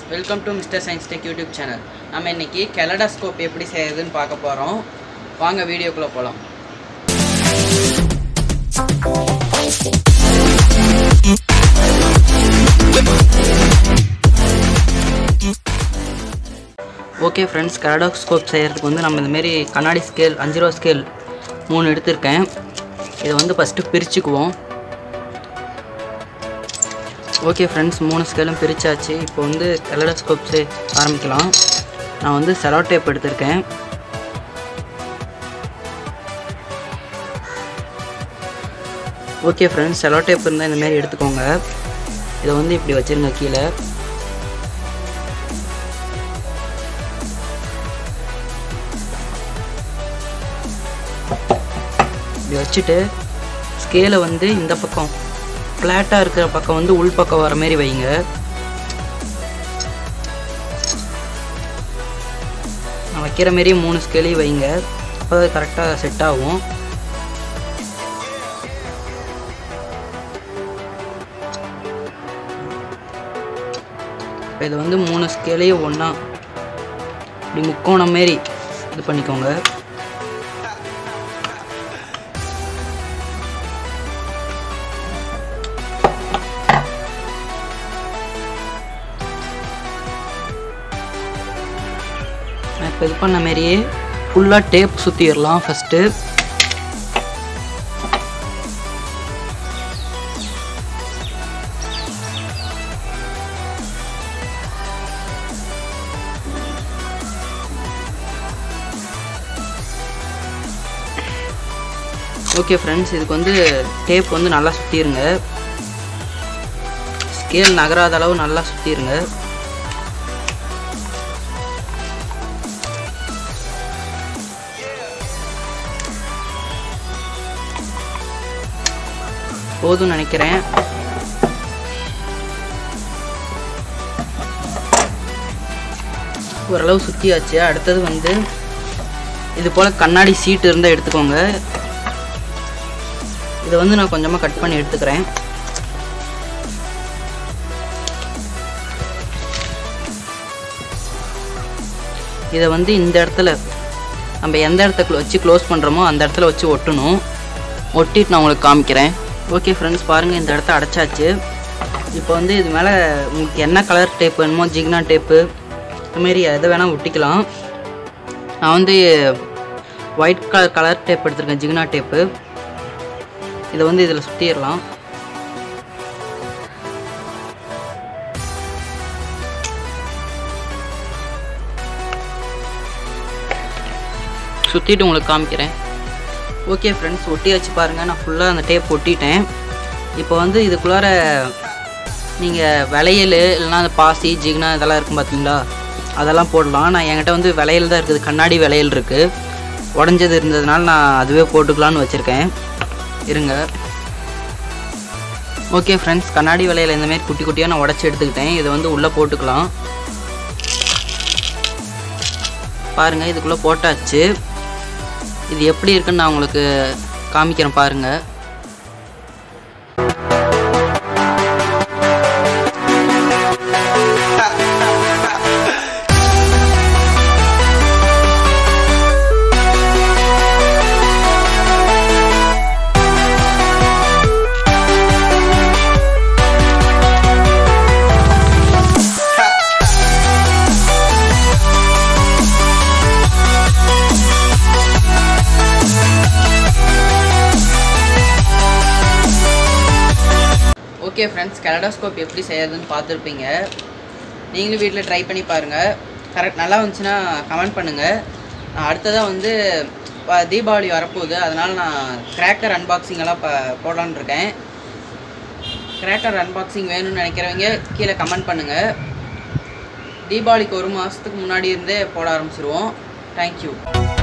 welcome to mister science tech YouTube channel நம்ம இன்னைக்கு கெலடாஸ்கோப் எப்படி செய்யறதுன்னு பார்க்க போகிறோம் வாங்க வீடியோக்குள்ளே போகலாம் ஓகே ஃப்ரெண்ட்ஸ் கெலடாஸ்கோப் செய்கிறதுக்கு வந்து நம்ம இந்தமாரி கண்ணாடி ஸ்கேல் அஞ்சு ரூபா ஸ்கேல் மூணு எடுத்திருக்கேன் இதை வந்து ஃபஸ்ட்டு பிரிச்சுக்குவோம் ஓகே ஃப்ரெண்ட்ஸ் மூணு ஸ்கேலும் பிரித்தாச்சு இப்போ வந்து கெலடாஸ்கோப் ஆரம்பிக்கலாம் நான் வந்து செலோ டேப் எடுத்திருக்கேன் ஓகே ஃப்ரெண்ட்ஸ் செலோ டேப் இருந்தால் இந்தமாரி எடுத்துக்கோங்க இதை வந்து இப்படி வச்சுருங்க கீழே இப்படி வச்சுட்டு ஸ்கேலை வந்து இந்த பக்கம் ஃப்ளாட்டாக இருக்கிற பக்கம் வந்து உள் பக்கம் வர மாதிரி வைங்க நான் வைக்கிற மாரி மூணு ஸ்கேலையும் வைங்க அப்போ கரெக்டாக செட் ஆகும் இப்போ இது வந்து மூணு ஸ்கேலையும் ஒன்றா இப்படி முக்கோணம் மாரி இது பண்ணிக்கோங்க நான் இப்போ இது பண்ண மாரியே ஃபுல்லாக டேப் சுற்றிடலாம் ஃபஸ்ட்டு ஓகே ஃப்ரெண்ட்ஸ் இதுக்கு வந்து டேப் வந்து நல்லா சுற்றிடுங்க ஸ்கேல் நகராத அளவு நல்லா சுற்றிடுங்க போதும்னு நினைக்கிறேன் ஓரளவு சுற்றியாச்சு அடுத்தது வந்து இது போல் கண்ணாடி சீட்டு இருந்தால் எடுத்துக்கோங்க இதை வந்து நான் கொஞ்சமாக கட் பண்ணி எடுத்துக்கிறேன் இதை வந்து இந்த இடத்துல நம்ம எந்த இடத்துல வச்சு க்ளோஸ் பண்ணுறோமோ அந்த இடத்துல வச்சு ஒட்டணும் ஒட்டிட்டு நான் உங்களுக்கு காமிக்கிறேன் ஓகே ஃப்ரெண்ட்ஸ் பாருங்கள் இந்த இடத்த அடைச்சாச்சு இப்போ வந்து இது மேலே உங்களுக்கு என்ன கலர் டேப் வேணுமோ ஜிக்னா டேப்பு இதுமாரி எதை வேணால் ஒட்டிக்கலாம் நான் வந்து ஒயிட் கலர் கலர் டேப் எடுத்திருக்கேன் ஜிக்னா டேப்பு இதை வந்து இதில் சுற்றிடலாம் சுற்றிட்டு உங்களுக்கு காமிக்கிறேன் ஓகே ஃப்ரெண்ட்ஸ் ஒட்டி வச்சு பாருங்கள் நான் ஃபுல்லாக அந்த டேப் ஒட்டிட்டேன் இப்போ வந்து இதுக்குள்ளார நீங்கள் விளையல் இல்லைனா அந்த பாசி ஜிக்னா இதெல்லாம் இருக்கும் பார்த்தீங்களா அதெல்லாம் போடலாம் நான் என்கிட்ட வந்து விளையல் தான் இருக்குது கண்ணாடி விளையல் இருக்குது உடஞ்சது இருந்ததுனால நான் அதுவே போட்டுக்கலான்னு வச்சுருக்கேன் இருங்க ஓகே ஃப்ரெண்ட்ஸ் கண்ணாடி விலையில் இந்தமாரி குட்டி குட்டியாக நான் உடச்சி எடுத்துக்கிட்டேன் இதை வந்து உள்ளே போட்டுக்கலாம் பாருங்கள் இதுக்குள்ளே போட்டாச்சு இது எப்படி இருக்குன்னு நான் உங்களுக்கு காமிக்கிறேன் பாருங்கள் ஓகே ஃப்ரெண்ட்ஸ் கெலடாஸ்கோப் எப்படி செய்யறதுன்னு பார்த்துருப்பீங்க நீங்களும் வீட்டில் ட்ரை பண்ணி பாருங்கள் கரெக்ட் நல்லா வந்துச்சுன்னா கமெண்ட் பண்ணுங்கள் நான் அடுத்ததாக வந்து இப்போ தீபாவளி வரப்போகுது அதனால் நான் கிராக்கர் அன்பாக்சிங் எல்லாம் இப்போ போடலான்னு இருக்கேன் கிராக்கர் அன்பாக்சிங் வேணும்னு நினைக்கிறவங்க கீழே கமெண்ட் பண்ணுங்கள் தீபாவளிக்கு ஒரு மாதத்துக்கு முன்னாடி இருந்தே போட ஆரம்பிச்சிருவோம் தேங்க்யூ